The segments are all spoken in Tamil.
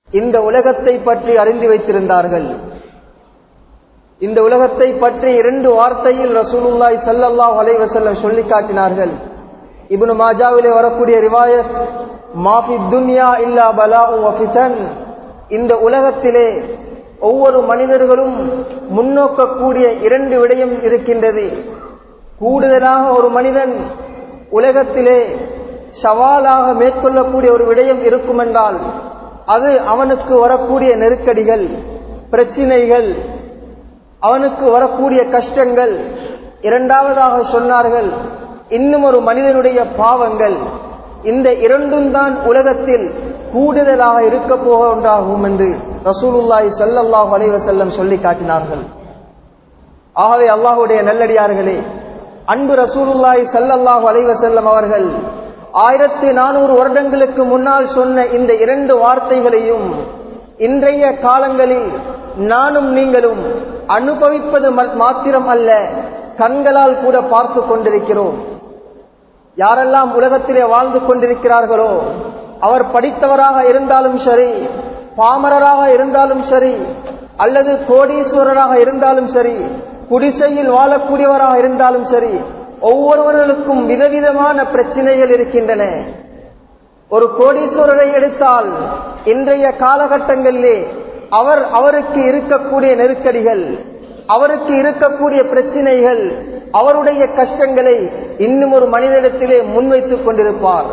இந்த உலகத்தை பற்றி அறிந்து வைத்திருந்தார்கள் இந்த உலகத்தை பற்றி இரண்டு வார்த்தையில் ரசூலுல்லாய் சல்லல்லாஹ் அலைவசல்லம் சொல்லி காட்டினார்கள் இப்னு மாஜாவிலே வரக்கூடிய ரிவாயத் மாஃபி துன்யா இல்லா பலா வஃபிதன் இந்த உலகத்திலே ஒவ்வொரு மனிதர்களும் முன்னோக்கக்கூடிய இரண்டு விடயம் இருக்கின்றது கூடுதலாக ஒரு மனிதன் உலகத்திலே சவாலாக மேற்கொள்ளக்கூடிய ஒரு விடயம் இருக்குமென்றால் அது அவனுக்கு வரக்கூடிய நெருக்கடிகள் பிரச்சினைகள் அவனுக்கு வரக்கூடிய கஷ்டங்கள் இரண்டாவதாக சொன்னார்கள் இன்னும் ஒரு மனிதனுடைய பாவங்கள் இந்த இரண்டும் தான் உலகத்தில் கூடுதலாக இருக்க போகின்றாகும் என்று ரசூலுல்லாய் சல்லல்லாஹ் அலைவசல்லம் சொல்லி காட்டினார்கள் ஆகவே அல்லாஹுடைய நல்லடியார்களே அன்பு ரசூலுல்லாய் சல்லல்லாஹ் அலைவசல்லம் அவர்கள் ஆயிரத்தி நானூறு வருடங்களுக்கு முன்னால் சொன்ன இந்த இரண்டு வார்த்தைகளையும் இன்றைய காலங்களில் நானும் நீங்களும் அனுபவிப்பது மாத்திரம் அல்ல கண்களால் கூட பார்த்து கொண்டிருக்கிறோம் யாரெல்லாம் உலகத்திலே வாழ்ந்து கொண்டிருக்கிறார்களோ அவர் படித்தவராக இருந்தாலும் சரி பாமரராக இருந்தாலும் சரி அல்லது கோடீஸ்வரராக இருந்தாலும் சரி குடிசையில் வாழக்கூடியவராக இருந்தாலும் சரி ஒவ்வொருவர்களுக்கும் விதவிதமான பிரச்சனைகள் இருக்கின்றன ஒரு கோடீஸ்வரரை எடுத்தால் இன்றைய காலகட்டங்களிலே அவர் அவருக்கு இருக்கக்கூடிய நெருக்கடிகள் அவருக்கு இருக்கக்கூடிய பிரச்சனைகள் அவருடைய கஷ்டங்களை இன்னும் ஒரு மனிதனிடத்திலே முன்வைத்துக் கொண்டிருப்பார்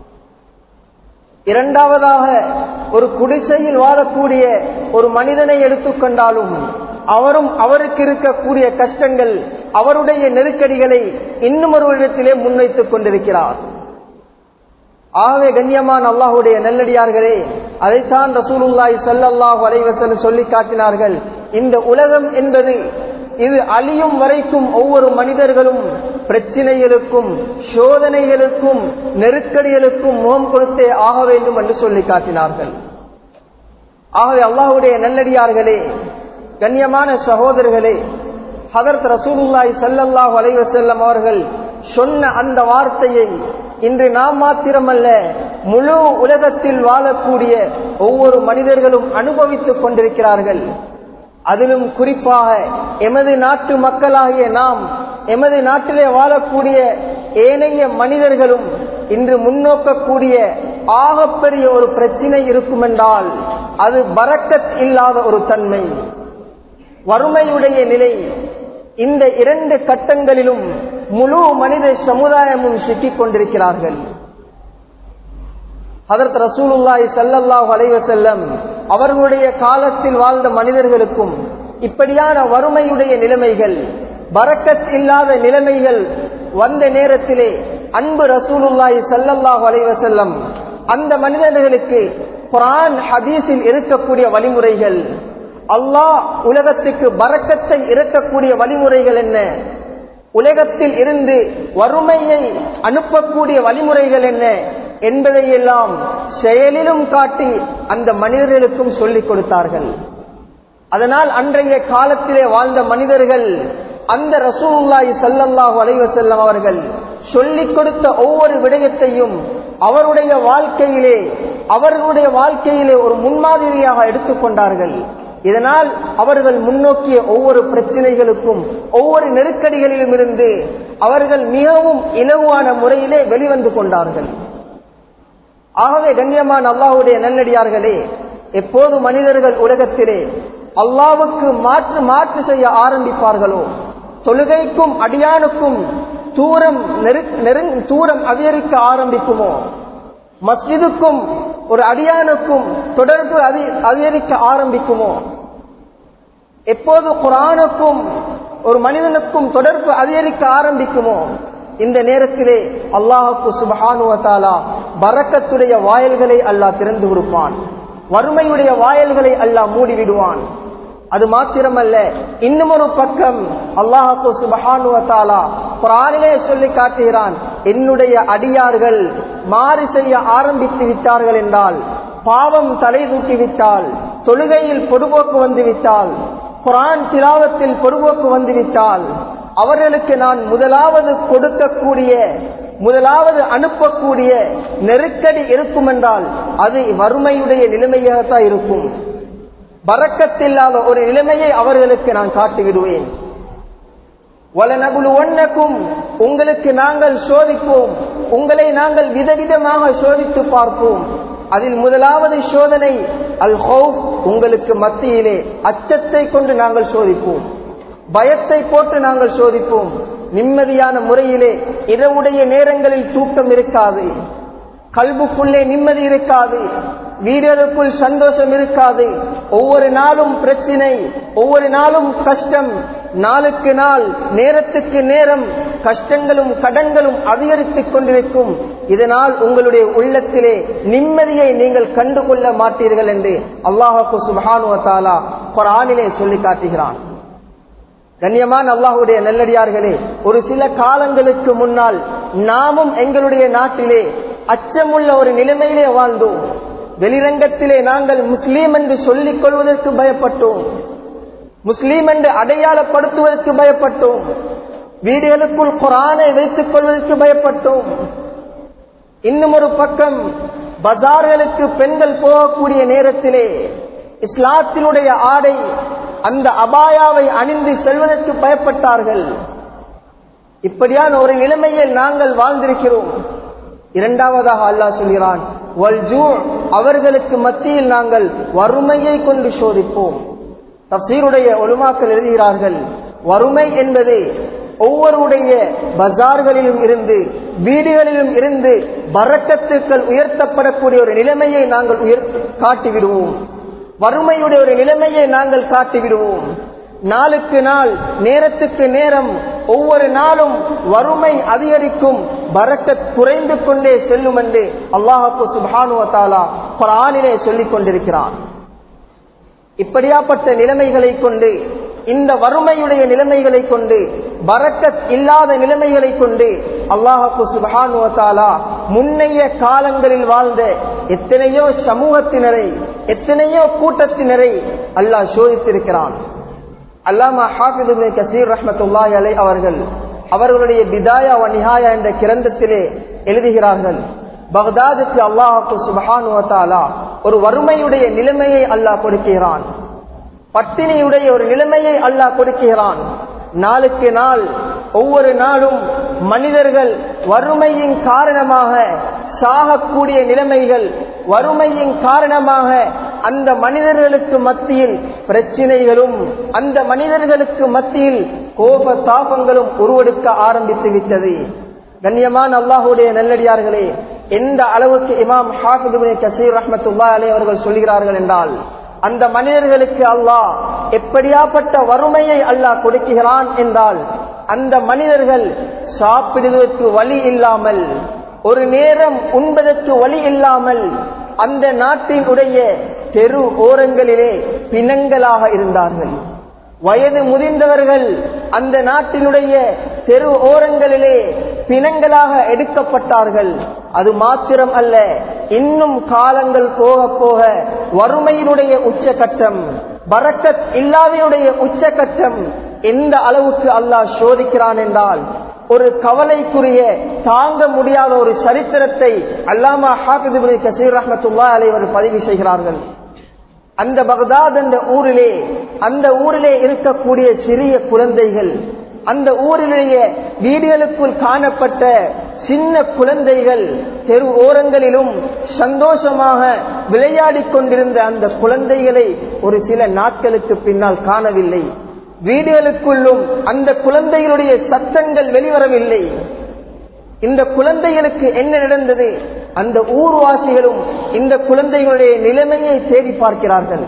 இரண்டாவதாக ஒரு குடிசையில் வாழக்கூடிய ஒரு மனிதனை எடுத்துக்கொண்டாலும் அவரும் அவருக்கு இருக்கக்கூடிய கஷ்டங்கள் அவருடைய நெருக்கடிகளை இன்னும் ஒரு இடத்திலே முன்வைத்துக் கொண்டிருக்கிறார் ஆகவே கண்ணியமான அல்லாஹுடைய நெல்லடியார்களே அதைத்தான் ரசூலுல்லாய் சல்லல்லாஹு அலைவசல் சொல்லி காட்டினார்கள் இந்த உலகம் என்பது இது அழியும் வரைக்கும் ஒவ்வொரு மனிதர்களும் பிரச்சினைகளுக்கும் சோதனைகளுக்கும் நெருக்கடிகளுக்கும் முகம் கொடுத்தே ஆக வேண்டும் என்று சொல்லி காட்டினார்கள் ஆகவே அல்லாஹுடைய நல்லடியார்களே கண்ணியமான சகோதரர்களே ஹதரத் ரசூலுல்லாய் சல்லல்லாஹு அலைவசல்லம் அவர்கள் சொன்ன அந்த வார்த்தையை இன்று நாம் மாத்திரமல்ல முழு உலகத்தில் வாழக்கூடிய ஒவ்வொரு மனிதர்களும் அனுபவித்துக் கொண்டிருக்கிறார்கள் அதிலும் குறிப்பாக எமது நாட்டு மக்களாகிய நாம் எமது நாட்டிலே வாழக்கூடிய ஏனைய மனிதர்களும் இன்று முன்னோக்கக்கூடிய ஆகப்பெரிய ஒரு பிரச்சினை இருக்குமென்றால் அது பறக்கத் இல்லாத ஒரு தன்மை வறுமையுடைய நிலை இந்த இரண்டு கட்டங்களிலும் முழு மனித சமுதாயமும் சிக்கிக் கொண்டிருக்கிறார்கள் அதற்கு ரசூலுல்லாய் சல்லல்லாஹ் அலைவசல்லம் அவர்களுடைய காலத்தில் வாழ்ந்த மனிதர்களுக்கும் இப்படியான வறுமையுடைய நிலைமைகள் பறக்கத் இல்லாத நிலைமைகள் வந்த நேரத்திலே அன்பு ரசூலுல்லாய் சல்லல்லாஹ் அலைவசல்லம் அந்த மனிதர்களுக்கு குரான் ஹதீஸில் இருக்கக்கூடிய வழிமுறைகள் அல்லாஹ் உலகத்துக்கு பறக்கத்தை இறக்கக்கூடிய வழிமுறைகள் என்ன உலகத்தில் இருந்து வறுமையை அனுப்பக்கூடிய வழிமுறைகள் என்ன என்பதையெல்லாம் செயலிலும் காட்டி அந்த மனிதர்களுக்கும் சொல்லிக் கொடுத்தார்கள் அதனால் அன்றைய காலத்திலே வாழ்ந்த மனிதர்கள் அந்த ரசூல்லாய் சல்லல்லாஹு அலைவசல்லம் அவர்கள் சொல்லிக் கொடுத்த ஒவ்வொரு விடயத்தையும் அவருடைய வாழ்க்கையிலே அவர்களுடைய வாழ்க்கையிலே ஒரு முன்மாதிரியாக எடுத்துக்கொண்டார்கள் இதனால் அவர்கள் முன்னோக்கிய ஒவ்வொரு பிரச்சனைகளுக்கும் ஒவ்வொரு நெருக்கடிகளிலும் இருந்து அவர்கள் மிகவும் இலகுவான முறையிலே வெளிவந்து கொண்டார்கள் ஆகவே கண்ணியமான அல்லாஹுடைய நல்லடியார்களே எப்போது மனிதர்கள் உலகத்திலே அல்லாவுக்கு மாற்று மாற்று செய்ய ஆரம்பிப்பார்களோ தொழுகைக்கும் அடியானுக்கும் தூரம் நெருங் தூரம் அதிகரிக்க ஆரம்பிக்குமோ மஸ்ஜிதுக்கும் ஒரு அடியானுக்கும் தொடர்பு அதிகரிக்க ஆரம்பிக்குமோ எப்போது குரானுக்கும் ஒரு மனிதனுக்கும் தொடர்பு அதிகரிக்க ஆரம்பிக்குமோ இந்த நேரத்திலே அல்லாஹுக்கு சுபஹானுவத்தாலா பறக்கத்துடைய வாயல்களை அல்லாஹ் திறந்து கொடுப்பான் வறுமையுடைய வாயல்களை அல்லாஹ் மூடிவிடுவான் அது மாத்திரமல்ல இன்னும் ஒரு பக்கம் அல்லாஹு சுபஹானுவத்தாலா குரானிலே சொல்லி காட்டுகிறான் என்னுடைய அடியார்கள் மாறு செய்ய ஆரம்பித்து விட்டார்கள் என்றால் பாவம் தலை தூக்கிவிட்டால் தொழுகையில் பொடுபோக்கு வந்துவிட்டால் குரான் திலாவத்தில் பொடுபோக்கு வந்துவிட்டால் அவர்களுக்கு நான் முதலாவது கொடுக்கக்கூடிய முதலாவது அனுப்பக்கூடிய நெருக்கடி இருக்கும் என்றால் அது வறுமையுடைய நிலைமையாகத்தான் இருக்கும் பறக்கத்தில்லாத ஒரு நிலைமையை அவர்களுக்கு நான் காட்டிவிடுவேன் ஒன்னக்கும் உங்களுக்கு நாங்கள் சோதிப்போம் உங்களை நாங்கள் விதவிதமாக சோதித்து பார்ப்போம் அதில் முதலாவது சோதனை அல் ஹவுப் உங்களுக்கு மத்தியிலே அச்சத்தை கொண்டு நாங்கள் சோதிப்போம் பயத்தை போட்டு நாங்கள் சோதிப்போம் நிம்மதியான முறையிலே இரவுடைய நேரங்களில் தூக்கம் இருக்காது கல்புக்குள்ளே நிம்மதி இருக்காது வீரருக்குள் சந்தோஷம் இருக்காது ஒவ்வொரு நாளும் பிரச்சினை ஒவ்வொரு நாளும் கஷ்டம் நாளுக்கு நாள் நேரத்துக்கு நேரம் கஷ்டங்களும் கடன்களும் அதிகரித்துக் கொண்டிருக்கும் இதனால் உங்களுடைய உள்ளத்திலே நிம்மதியை நீங்கள் கண்டுகொள்ள மாட்டீர்கள் என்று அல்லாஹு சுபானுவத்தாலா குரானிலே சொல்லி காட்டுகிறான் கண்ணியமான அல்லாஹுடைய நல்லடியார்களே ஒரு சில காலங்களுக்கு முன்னால் நாமும் எங்களுடைய நாட்டிலே அச்சமுள்ள ஒரு நிலைமையிலே வாழ்ந்தோம் வெளிரங்கத்திலே நாங்கள் முஸ்லீம் என்று சொல்லிக் கொள்வதற்கு பயப்பட்டோம் முஸ்லீம் என்று அடையாளப்படுத்துவதற்கு பயப்பட்டோம் வீடுகளுக்குள் குரானை வைத்துக் கொள்வதற்கு பயப்பட்டோம் இன்னும் ஒரு பக்கம் பஜார்களுக்கு பெண்கள் போகக்கூடிய நேரத்திலே இஸ்லாத்தினுடைய ஆடை அந்த அபாயாவை அணிந்து செல்வதற்கு பயப்பட்டார்கள் இப்படியான ஒரு நிலைமையில் நாங்கள் வாழ்ந்திருக்கிறோம் இரண்டாவதாக அல்லாஹ் சொல்கிறான் அவர்களுக்கு மத்தியில் நாங்கள் வறுமையை கொண்டு சோதிப்போம் தப்சீருடைய ஒழுமாக்கள் எழுதுகிறார்கள் வறுமை என்பது ஒவ்வொருடைய பஜார்களிலும் இருந்து வீடுகளிலும் இருந்து பறக்கத்துக்கள் உயர்த்தப்படக்கூடிய ஒரு நிலைமையை நாங்கள் உயர் காட்டிவிடுவோம் வறுமையுடைய ஒரு நிலைமையை நாங்கள் காட்டிவிடுவோம் நாளுக்கு நாள் நேரத்துக்கு நேரம் ஒவ்வொரு நாளும் வறுமை அதிகரிக்கும் பறக்கத் குறைந்து கொண்டே செல்லும் என்று அல்லாஹு சுபானுவத்தாலா குரானிலே சொல்லிக் கொண்டிருக்கிறான் இப்படியாப்பட்ட நிலைமைகளை கொண்டு இந்த வறுமையுடைய நிலைமைகளை கொண்டு பறக்கத் இல்லாத நிலைமைகளை கொண்டு அல்லாஹு சுபானுவத்தாலா முன்னைய காலங்களில் வாழ்ந்த எத்தனையோ சமூகத்தினரை எத்தனையோ கூட்டத்தினரை அல்லாஹ் சோதித்திருக்கிறான் அல்லாமா ஹாஃபிது கசீர் ரஹமத்துல்லாஹி அலை அவர்கள் அவர்களுடைய பிதாயா வ நிஹாயா என்ற கிரந்தத்திலே எழுதுகிறார்கள் பக்தாதுக்கு அல்லாஹு சுபஹானுவத்தாலா ஒரு வறுமையுடைய நிலைமையை அல்லாஹ் கொடுக்கிறான் பட்டினியுடைய ஒரு நிலைமையை அல்லாஹ் கொடுக்கிறான் நாளுக்கு நாள் ஒவ்வொரு நாளும் மனிதர்கள் வறுமையின் காரணமாக சாகக்கூடிய நிலைமைகள் வறுமையின் காரணமாக அந்த மனிதர்களுக்கு மத்தியில் பிரச்சினைகளும் அந்த மனிதர்களுக்கு மத்தியில் கோப தாபங்களும் உருவெடுக்க ஆரம்பித்து விட்டது கண்ணியமான அல்லாஹுடைய நல்லடியார்களே எந்த அளவுக்கு இமாம் ஹாஃபிது கசீர் ரஹமத்துல்லா அலே அவர்கள் சொல்கிறார்கள் என்றால் அந்த மனிதர்களுக்கு அல்லாஹ் எப்படியாப்பட்ட வறுமையை அல்லாஹ் கொடுக்கிறான் என்றால் அந்த மனிதர்கள் சாப்பிடுவதற்கு வழி இல்லாமல் ஒரு நேரம் உண்பதற்கு வழி இல்லாமல் அந்த நாட்டினுடைய தெரு ஓரங்களிலே பிணங்களாக இருந்தார்கள் வயது முதிர்ந்தவர்கள் அந்த நாட்டினுடைய தெரு ஓரங்களிலே பிணங்களாக எடுக்கப்பட்டார்கள் அது மாத்திரம் அல்ல இன்னும் காலங்கள் போக போக வறுமையினுடைய உச்சகட்டம் பறக்கத் இல்லாதையுடைய உச்சகட்டம் எந்த அளவுக்கு அல்லாஹ் சோதிக்கிறான் என்றால் ஒரு கவலைக்குரிய தாங்க முடியாத ஒரு சரித்திரத்தை அல்லாமா ஹாஃபிது கசீர் ரஹமத்துல்லா அலைவர் பதிவு செய்கிறார்கள் அந்த பகதாத் என்ற ஊரிலே அந்த ஊரிலே இருக்கக்கூடிய சிறிய குழந்தைகள் அந்த ஊரிலேயே வீடுகளுக்குள் காணப்பட்ட சின்ன குழந்தைகள் தெரு ஓரங்களிலும் சந்தோஷமாக விளையாடிக் கொண்டிருந்த அந்த குழந்தைகளை ஒரு சில நாட்களுக்கு பின்னால் காணவில்லை வீடுகளுக்குள்ளும் அந்த குழந்தைகளுடைய சத்தங்கள் வெளிவரவில்லை இந்த குழந்தைகளுக்கு என்ன நடந்தது அந்த ஊர்வாசிகளும் இந்த குழந்தைகளுடைய நிலைமையை தேடி பார்க்கிறார்கள்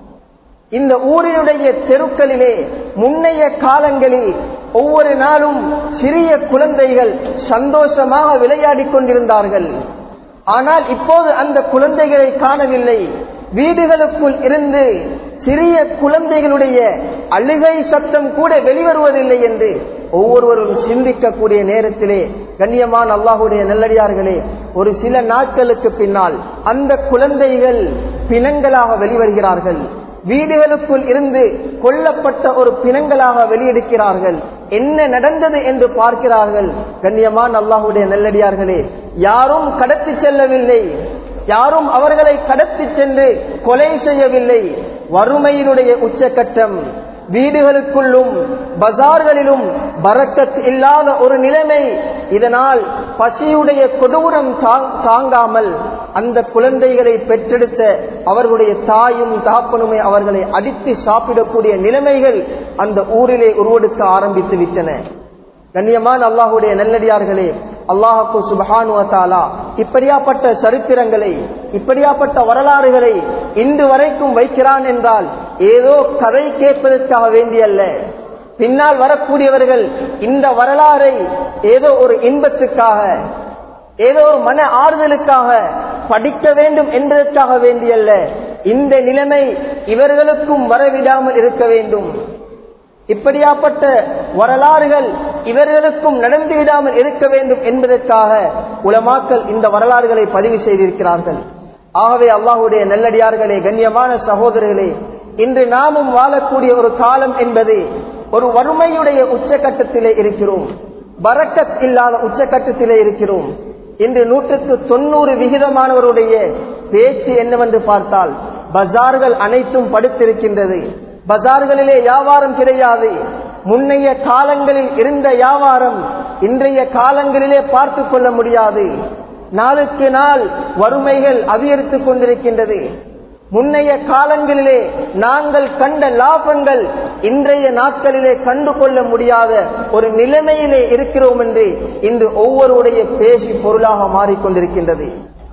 இந்த ஊரினுடைய தெருக்களிலே முன்னைய காலங்களில் ஒவ்வொரு நாளும் சிறிய குழந்தைகள் சந்தோஷமாக விளையாடிக் கொண்டிருந்தார்கள் ஆனால் இப்போது அந்த குழந்தைகளை காணவில்லை வீடுகளுக்குள் இருந்து சிறிய குழந்தைகளுடைய அழுகை சத்தம் கூட வெளிவருவதில்லை என்று ஒவ்வொருவரும் சிந்திக்கக்கூடிய நேரத்திலே கண்ணியமான அல்லாஹுடைய நல்லடியார்களே ஒரு சில நாட்களுக்கு பின்னால் அந்த குழந்தைகள் பிணங்களாக வெளிவருகிறார்கள் வீடுகளுக்குள் இருந்து கொல்லப்பட்ட ஒரு பிணங்களாக வெளியெடுக்கிறார்கள் என்ன நடந்தது என்று பார்க்கிறார்கள் கண்ணியமான அல்லாஹுடைய நல்லடியார்களே யாரும் கடத்தி செல்லவில்லை யாரும் அவர்களை கடத்தி சென்று கொலை செய்யவில்லை வறுமையினுடைய உச்சக்கட்டம் வீடுகளுக்குள்ளும் பஜார்களிலும் பறக்கத் இல்லாத ஒரு நிலைமை இதனால் பசியுடைய கொடூரம் தாங்காமல் அந்த குழந்தைகளை பெற்றெடுத்த அவர்களுடைய தாயும் தாப்பனுமே அவர்களை அடித்து சாப்பிடக்கூடிய நிலைமைகள் அந்த ஊரிலே உருவெடுக்க ஆரம்பித்து விட்டன கண்ணியமான அல்லாஹுடைய நல்லடியார்களே அல்லாஹு சுபஹானுவத்தாலா இப்படியாப்பட்ட சரித்திரங்களை இப்படியாப்பட்ட வரலாறுகளை இன்று வரைக்கும் வைக்கிறான் என்றால் ஏதோ கதை கேட்பதற்காக வேண்டியல்ல பின்னால் வரக்கூடியவர்கள் இந்த வரலாறை ஏதோ ஒரு இன்பத்துக்காக ஏதோ ஒரு மன ஆறுதலுக்காக படிக்க வேண்டும் என்பதற்காக வேண்டியல்ல இந்த நிலைமை இவர்களுக்கும் வரவிடாமல் இருக்க வேண்டும் இப்படியாப்பட்ட வரலாறுகள் இவர்களுக்கும் நடந்து விடாமல் இருக்க வேண்டும் என்பதற்காக உலமாக்கள் இந்த வரலாறுகளை பதிவு செய்திருக்கிறார்கள் ஆகவே அல்லாஹுடைய நல்லடியார்களே கண்ணியமான சகோதரர்களே இன்று நாமும் வாழக்கூடிய ஒரு காலம் என்பது ஒரு வறுமையுடைய உச்சகட்டத்திலே இருக்கிறோம் பறக்கத் இல்லாத உச்சகட்டத்திலே இருக்கிறோம் இன்று நூற்றுக்கு தொண்ணூறு விகிதமானவருடைய பேச்சு என்னவென்று பார்த்தால் பஜார்கள் அனைத்தும் படுத்திருக்கின்றது பஜார்களிலே வியாபாரம் கிடையாது முன்னைய காலங்களில் இருந்த வியாபாரம் இன்றைய காலங்களிலே பார்த்து கொள்ள முடியாது நாளுக்கு நாள் வறுமைகள் அதிகரித்துக் கொண்டிருக்கின்றது முன்னைய காலங்களிலே நாங்கள் கண்ட லாபங்கள் இன்றைய நாட்களிலே கண்டு கொள்ள முடியாத ஒரு நிலைமையிலே இருக்கிறோம் என்று இன்று ஒவ்வொருடைய பேசி பொருளாக மாறிக்கொண்டிருக்கின்றது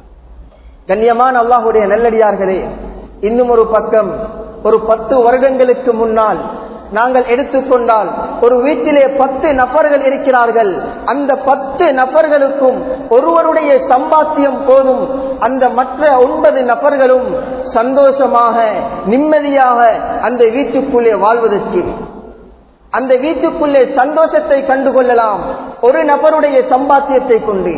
கண்ணியமான அல்லாஹுடைய நல்லடியார்களே இன்னும் ஒரு பக்கம் ஒரு பத்து வருடங்களுக்கு முன்னால் நாங்கள் எடுத்துக்கொண்டால் ஒரு வீட்டிலே பத்து நபர்கள் இருக்கிறார்கள் அந்த பத்து நபர்களுக்கும் ஒருவருடைய சம்பாத்தியம் போதும் அந்த மற்ற ஒன்பது நபர்களும் சந்தோஷமாக நிம்மதியாக அந்த வீட்டுக்குள்ளே வாழ்வதற்கு அந்த வீட்டுக்குள்ளே சந்தோஷத்தை கண்டுகொள்ளலாம் ஒரு நபருடைய சம்பாத்தியத்தை கொண்டு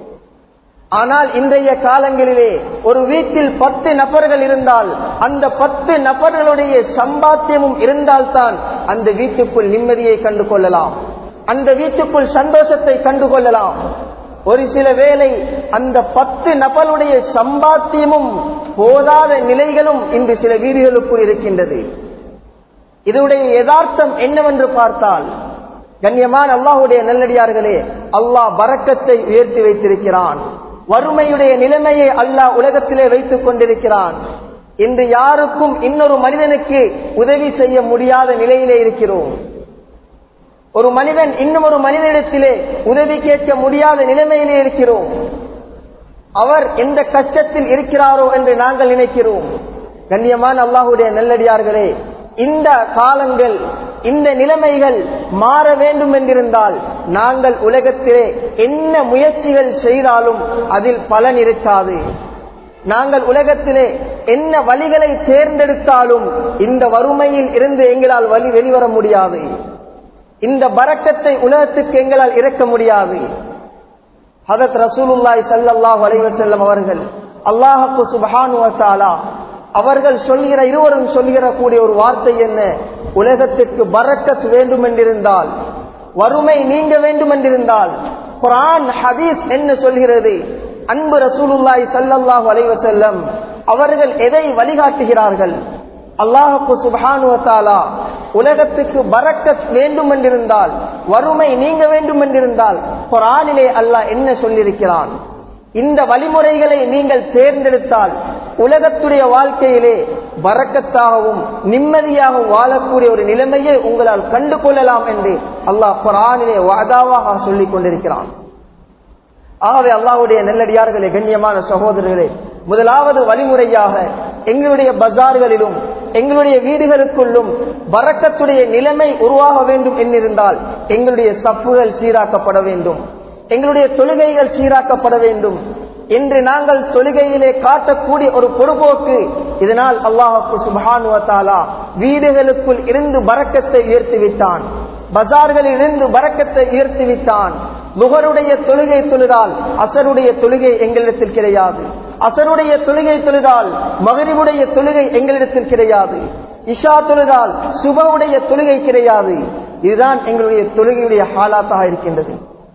ஆனால் இன்றைய காலங்களிலே ஒரு வீட்டில் பத்து நபர்கள் இருந்தால் அந்த பத்து நபர்களுடைய சம்பாத்தியமும் இருந்தால்தான் அந்த வீட்டுக்குள் நிம்மதியை கண்டு கொள்ளலாம் அந்த வீட்டுக்குள் சந்தோஷத்தை கண்டு கொள்ளலாம் ஒரு சில வேளை அந்த பத்து நபருடைய சம்பாத்தியமும் போதாத நிலைகளும் இன்று சில வீடுகளுக்குள் இருக்கின்றது இதனுடைய யதார்த்தம் என்னவென்று பார்த்தால் கண்ணியமான அல்லாஹுடைய நல்லடியார்களே அல்லாஹ் பறக்கத்தை உயர்த்தி வைத்திருக்கிறான் வறுமையுடைய நிலைமையை அல்லாஹ் உலகத்திலே வைத்துக் கொண்டிருக்கிறான் இன்று யாருக்கும் இன்னொரு மனிதனுக்கு உதவி செய்ய முடியாத நிலையிலே இருக்கிறோம் ஒரு மனிதன் இன்னும் ஒரு மனிதனிடத்திலே உதவி கேட்க முடியாத நிலைமையிலே இருக்கிறோம் அவர் எந்த கஷ்டத்தில் இருக்கிறாரோ என்று நாங்கள் நினைக்கிறோம் கண்ணியமான அல்லாஹுடைய நல்லடியார்களே இந்த காலங்கள் இந்த நிலைமைகள் மாற வேண்டும் என்றிருந்தால் நாங்கள் உலகத்திலே என்ன முயற்சிகள் செய்தாலும் அதில் பலன் இருக்காது நாங்கள் உலகத்திலே என்ன வழிகளை தேர்ந்தெடுத்தாலும் இந்த வறுமையில் இருந்து எங்களால் வழி வெளிவர முடியாது இந்த பறக்கத்தை உலகத்துக்கு எங்களால் இறக்க முடியாது ஹதத் ரசூலுல்லாய் சல்லாஹ் அலைவசல்லம் அவர்கள் அல்லாஹு சுபஹானுவத்தாலா அவர்கள் சொல்கிற இருவரும் சொல்கிற கூடிய ஒரு வார்த்தை என்ன உலகத்திற்கு பறக்கத் வேண்டும் என்றிருந்தால் வறுமை நீங்க வேண்டும் என்றிருந்தால் குரான் ஹதீஸ் என்ன சொல்கிறது அன்பு ரசூலுல்லாய் சல்லல்லாஹு அலைவசல்லம் அவர்கள் எதை வழிகாட்டுகிறார்கள் அல்லாஹு சுபானுவத்தாலா உலகத்துக்கு பறக்கத் வேண்டும் என்றிருந்தால் வறுமை நீங்க வேண்டும் என்றிருந்தால் குரானிலே அல்லாஹ் என்ன சொல்லியிருக்கிறான் இந்த வழிமுறைகளை நீங்கள் தேர்ந்தெடுத்தால் உலகத்துடைய வாழ்க்கையிலே வரக்கத்தாகவும் நிம்மதியாகவும் வாழக்கூடிய ஒரு நிலைமையை உங்களால் கண்டு கொள்ளலாம் என்று அல்லாஹ் குரானிலே வாதாவாக சொல்லிக் கொண்டிருக்கிறான் ஆகவே அல்லாஹுடைய நெல்லடியார்களே கண்ணியமான சகோதரர்களே முதலாவது வழிமுறையாக எங்களுடைய பஜார்களிலும் எங்களுடைய வீடுகளுக்குள்ளும் வரக்கத்துடைய நிலைமை உருவாக வேண்டும் என்றிருந்தால் எங்களுடைய சப்புகள் சீராக்கப்பட வேண்டும் எங்களுடைய தொழுகைகள் சீராக்கப்பட வேண்டும் என்று நாங்கள் தொழுகையிலே காட்டக்கூடிய ஒரு பொறுப்போக்கு இதனால் அல்லாஹு சுபானுவத்தாலா வீடுகளுக்குள் இருந்து பறக்கத்தை உயர்த்தி விட்டான் பஜார்களில் இருந்து பறக்கத்தை உயர்த்தி விட்டான் முகருடைய தொழுகை தொழுதால் அசருடைய தொழுகை எங்களிடத்தில் கிடையாது அசருடைய தொழுகை தொழுதால் மகரிவுடைய தொழுகை எங்களிடத்தில் கிடையாது இஷா தொழுதால் சுபவுடைய தொழுகை கிடையாது இதுதான் எங்களுடைய தொழுகையுடைய ஹாலாத்தாக இருக்கின்றது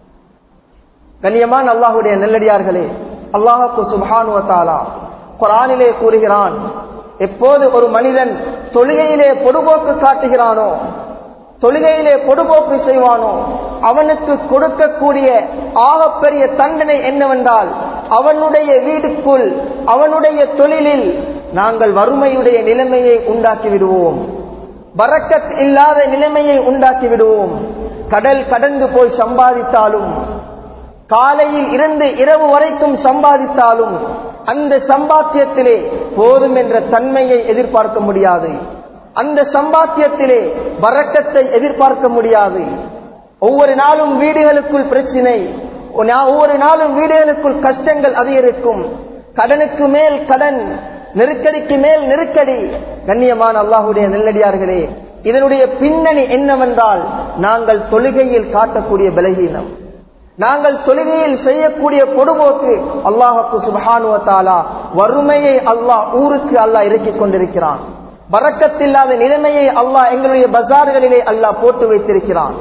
கண்ணியமான அல்லாஹுடைய நெல்லடியார்களே அல்லாஹுக்கு சுபானுவத்தாலா குரானிலே கூறுகிறான் எப்போது ஒரு மனிதன் தொழுகையிலே பொடுபோக்கு காட்டுகிறானோ தொழுகையிலே பொடுபோக்கு செய்வானோ அவனுக்கு கொடுக்கக்கூடிய ஆகப்பெரிய தண்டனை என்னவென்றால் அவனுடைய வீடுக்குள் அவனுடைய தொழிலில் நாங்கள் வறுமையுடைய நிலைமையை உண்டாக்கி விடுவோம் பறக்கத் இல்லாத நிலைமையை உண்டாக்கி விடுவோம் கடல் கடந்து போய் சம்பாதித்தாலும் காலையில் இருந்து இரவு வரைக்கும் சம்பாதித்தாலும் அந்த சம்பாத்தியத்திலே போதும் என்ற தன்மையை எதிர்பார்க்க முடியாது அந்த சம்பாத்தியத்திலே வரக்கத்தை எதிர்பார்க்க முடியாது ஒவ்வொரு நாளும் வீடுகளுக்குள் பிரச்சினை ஒவ்வொரு நாளும் வீடுகளுக்குள் கஷ்டங்கள் அதிகரிக்கும் கடனுக்கு மேல் கடன் நெருக்கடிக்கு மேல் நெருக்கடி கண்ணியமான அல்லாஹுடைய நெல்லடியார்களே இதனுடைய பின்னணி என்னவென்றால் நாங்கள் தொழுகையில் காட்டக்கூடிய பலகீனம் நாங்கள் தொழுகையில் செய்யக்கூடிய பொடுபோக்கு அல்லாஹுக்கு சுபஹானுவத்தாலா வறுமையை அல்லாஹ் ஊருக்கு அல்லாஹ் இறக்கிக் கொண்டிருக்கிறான் வரக்கத்தில்லாத நிலைமையை அல்லாஹ் எங்களுடைய பஜார்களிலே அல்லாஹ் போட்டு வைத்திருக்கிறான்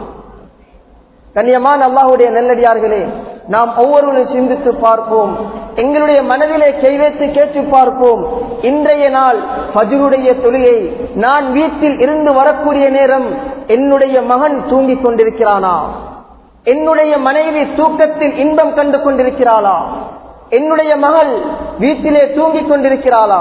கண்ணியமான அல்லாஹுடைய நெல்லடியார்களே நாம் ஒவ்வொருவரும் சிந்தித்து பார்ப்போம் எங்களுடைய மனதிலே கை வைத்து கேட்டு பார்ப்போம் இன்றைய நாள் ஃபஜ்ருடைய தொழுகை நான் வீட்டில் இருந்து வரக்கூடிய நேரம் என்னுடைய மகன் தூங்கிக் கொண்டிருக்கிறானா என்னுடைய மனைவி தூக்கத்தில் இன்பம் கண்டு கொண்டிருக்கிறாளா என்னுடைய மகள் வீட்டிலே தூங்கிக் கொண்டிருக்கிறாளா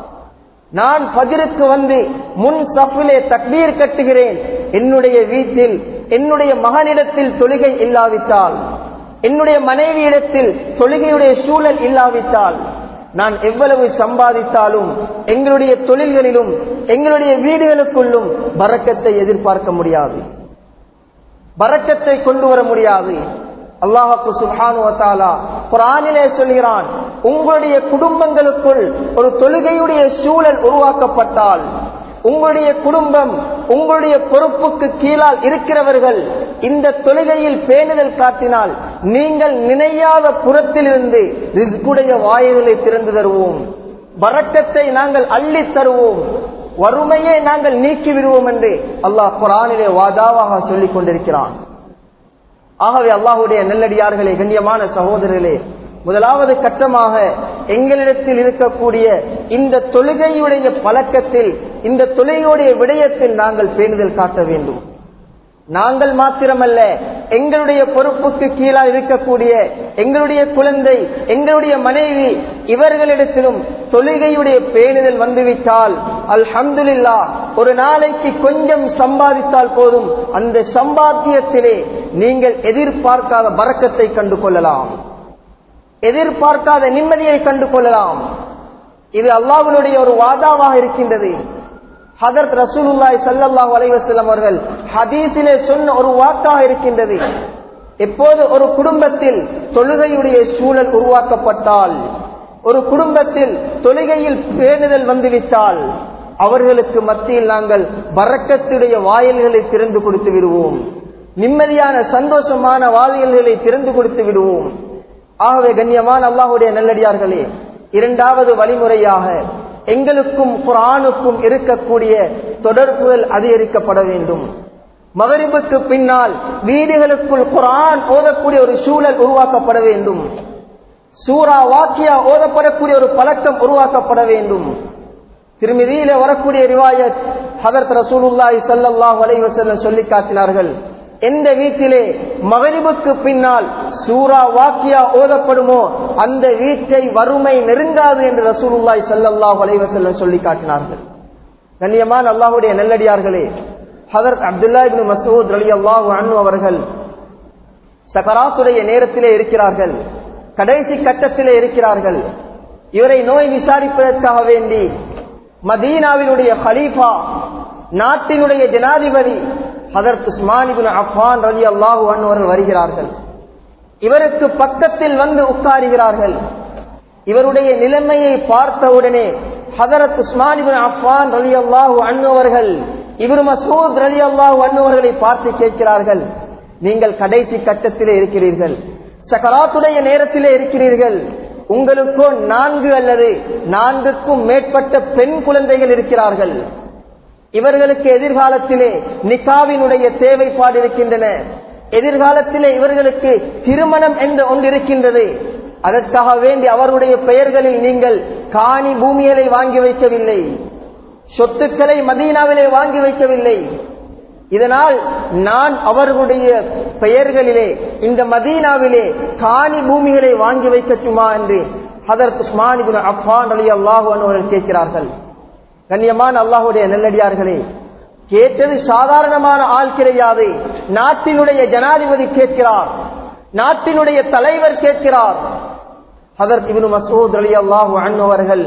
நான் பஜருக்கு வந்து முன் சஃபிலே தக்பீர் கட்டுகிறேன் என்னுடைய வீட்டில் என்னுடைய மகனிடத்தில் தொழுகை இல்லாவிட்டால் என்னுடைய மனைவியிடத்தில் தொழுகையுடைய சூழல் இல்லாவிட்டால் நான் எவ்வளவு சம்பாதித்தாலும் எங்களுடைய தொழில்களிலும் எங்களுடைய வீடுகளுக்குள்ளும் பறக்கத்தை எதிர்பார்க்க முடியாது பறக்கத்தை கொண்டு வர முடியாது அல்லாஹாக்கு சுல்ஹானுவத்தாலா குரானிலே சொல்கிறான் உங்களுடைய குடும்பங்களுக்குள் ஒரு தொழுகையுடைய சூழல் உருவாக்கப்பட்டால் உங்களுடைய குடும்பம் உங்களுடைய பொறுப்புக்கு கீழால் இருக்கிறவர்கள் இந்த தொழுகையில் பேணுதல் காட்டினால் நீங்கள் நினையாத புறத்திலிருந்து ரிஸ்குடைய வாயுகளை திறந்து தருவோம் வரக்கத்தை நாங்கள் அள்ளித் தருவோம் வறுமையை நாங்கள் நீக்கி விடுவோம் என்று அல்லாஹ் குரானிலே வாதாவாக சொல்லிக் கொண்டிருக்கிறான் ஆகவே அல்லாஹுடைய நெல்லடியார்களே கண்ணியமான சகோதரர்களே முதலாவது கட்டமாக எங்களிடத்தில் இருக்கக்கூடிய இந்த தொழுகையுடைய பழக்கத்தில் இந்த தொழுகையுடைய விடயத்தில் நாங்கள் பேணுதல் காட்ட வேண்டும் நாங்கள் மாத்திரமல்ல எங்களுடைய பொறுப்புக்கு கீழாக இருக்கக்கூடிய எங்களுடைய குழந்தை எங்களுடைய மனைவி இவர்களிடத்திலும் தொழுகையுடைய பேணுதல் வந்துவிட்டால் அல்ஹம்துலில்லா ஒரு நாளைக்கு கொஞ்சம் சம்பாதித்தால் போதும் அந்த சம்பாத்தியத்திலே நீங்கள் எதிர்பார்க்காத பறக்கத்தை கண்டு கொள்ளலாம் எதிர்பார்க்காத நிம்மதியை கண்டு கொள்ளலாம் இது அல்லாஹ்வினுடைய ஒரு வாதாவாக இருக்கின்றது ஹதரத் ரசூலுல்லாய் சல்லல்லாஹு அலைஹி வஸல்லம் அவர்கள் ஹதீஸிலே சொன்ன ஒரு வாக்காக இருக்கின்றது எப்போது ஒரு குடும்பத்தில் தொழுகையுடைய சூழல் உருவாக்கப்பட்டால் ஒரு குடும்பத்தில் தொழுகையில் பேணுதல் வந்துவிட்டால் அவர்களுக்கு மத்தியில் நாங்கள் பறக்கத்துடைய வாயில்களை திறந்து கொடுத்து விடுவோம் நிம்மதியான சந்தோஷமான வாயில்களை திறந்து கொடுத்து விடுவோம் ஆகவே கண்ணியமான அல்லாஹுடைய நல்லடியார்களே இரண்டாவது வழிமுறையாக எங்களுக்கும் குரானுக்கும் இருக்கக்கூடிய தொடர்புகள் அதிகரிக்கப்பட வேண்டும் மகரிபுக்கு பின்னால் வீடுகளுக்குள் குரான் ஓதக்கூடிய ஒரு சூழல் உருவாக்கப்பட வேண்டும் சூரா வாக்கியா ஓதப்படக்கூடிய ஒரு பழக்கம் உருவாக்கப்பட வேண்டும் திருமதியில வரக்கூடிய ரிவாயத் ஹதரத் ரசூலுல்லாஹி ஸல்லல்லாஹு அலைஹி வஸல்லம் சொல்லி காட்டினார்கள் எந்த வீட்டிலே மகரிபுக்கு பின்னால் சூரா வாக்கியா ஓதப்படுமோ அந்த வீட்டை வறுமை நெருங்காது என்று ரசூலுல்லாய் சல்லல்லாஹு அலைஹி வஸல்லம் சொல்லி காட்டினார்கள் கண்ணியமான அல்லாஹ்வுடைய நெல்லடியார்களே ஹதரத் அப்துல்லா இப்னு மசூத் ரலியல்லாஹு அன்ஹு அவர்கள் சகராத்துடைய நேரத்திலே இருக்கிறார்கள் கடைசி கட்டத்திலே இருக்கிறார்கள் இவரை நோய் விசாரிப்பதற்காக வேண்டி மதீனாவினுடைய ஹலீஃபா நாட்டினுடைய ஜனாதிபதி ஹதரத் உஸ்மானிபின் அஃபான் ரதி அல்லாஹு அவர்கள் வருகிறார்கள் இவருக்கு பக்கத்தில் வந்து உட்காருகிறார்கள் இவருடைய நிலைமையை பார்த்தவுடனே ஹதரத் உஸ்மானிபின் அஃபான் ரலி அல்லாஹு அவர்கள் இவர் மசூத் ரலி அல்லாஹு அவர்களை பார்த்து கேட்கிறார்கள் நீங்கள் கடைசி கட்டத்திலே இருக்கிறீர்கள் சக்கராத்துடைய நேரத்திலே இருக்கிறீர்கள் உங்களுக்கோ நான்கு அல்லது நான்குக்கும் மேற்பட்ட பெண் குழந்தைகள் இருக்கிறார்கள் இவர்களுக்கு எதிர்காலத்திலே நிக்காவினுடைய தேவைப்பாடு இருக்கின்றன எதிர்காலத்திலே இவர்களுக்கு திருமணம் என்று ஒன்று இருக்கின்றது அதற்காக வேண்டி அவருடைய பெயர்களில் நீங்கள் காணி பூமிகளை வாங்கி வைக்கவில்லை சொத்துக்களை மதீனாவிலே வாங்கி வைக்கவில்லை இதனால் நான் அவர்களுடைய பெயர்களிலே இந்த மதீனாவிலே காணி பூமிகளை வாங்கி வைக்கட்டுமா என்று ஹதரத் உஸ்மான் இப்னு அஃபான் அலி அல்லாஹு அவர்கள் கேட்கிறார்கள் கண்ணியமான அல்லாஹுடைய நெல்லடியார்களே கேட்டது சாதாரணமான ஆள் கிடையாது நாட்டினுடைய ஜனாதிபதி கேட்கிறார் நாட்டினுடைய தலைவர் கேட்கிறார் ஹதரத் இப்னு மசூத் அலி அல்லாஹு அவர்கள்